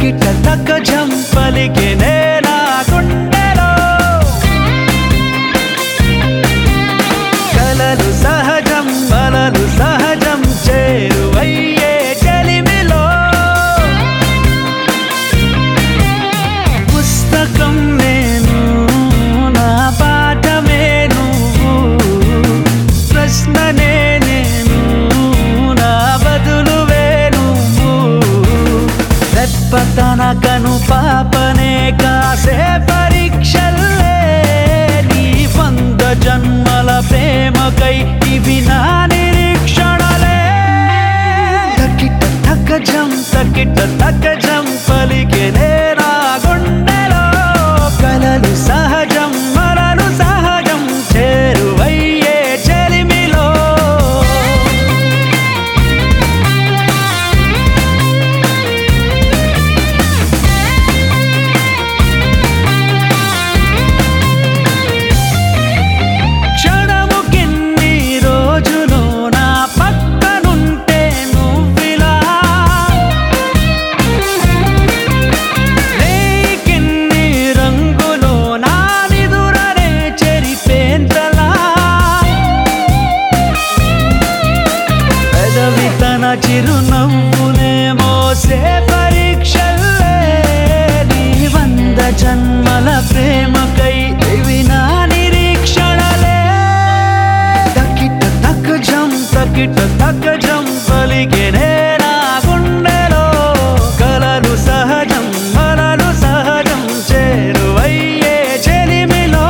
తకిట తక జంపలికినే నా గుండెలో కలలు సహజం బలలు సహజం చేరువయ్యే చెలిమిలో పుస్తకం నేను నా పాఠమే నువ్వు ప్రశ్ననే నేను నా బదులువే నువ్వు రెప్పతన కను పాపనే కాసే పరీక్షల్లే నీ వంద జన్మల ప్రేమకై ఇవి నా నిరీక్షణలే తకిట తకజం తకిట తకజం పలికెనే నా గుండెలో కలలు సహజం మరలు సహజం చేరువయ్యే చెలిమిలో క్షణము కిన్ని రోజులు నా పక్కనుంటే నువ్విలా రేకిన్ని రంగులు నా నిదురనే చెరిపేంతలా పెదవి తన చిరునవ్వునే మోసే పరీక్షల్లే నీ వంద జన్మల ప్రేమకై ఇవి నా నిరీక్షణలే తకిట తకజం తకిట తకజం పలికెనే నా గుండెలో కలలు సహజం మలలు సహజం చేరువయ్యే చెలిమిలో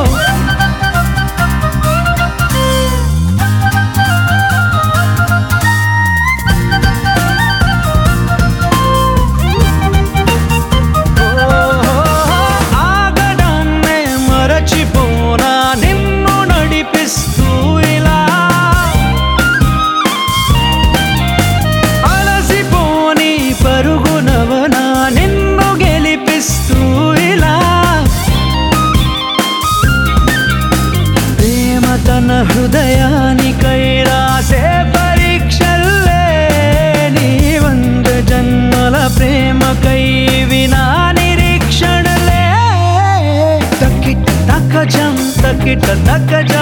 ఆగడాన్నే మరచిపోనా నిన్ను నడిపిస్తూ ఇలా అలసిపోని పరుగునవనా నిన్ను గెలిపిస్తూ ఇలా ప్రేమ తన హృదయానికై రాసే పరీక్షల్లే నీ వంద జన్మల ప్రేమకై వినా నిరీక్షణలే తకిట తకజం తకిట తకజం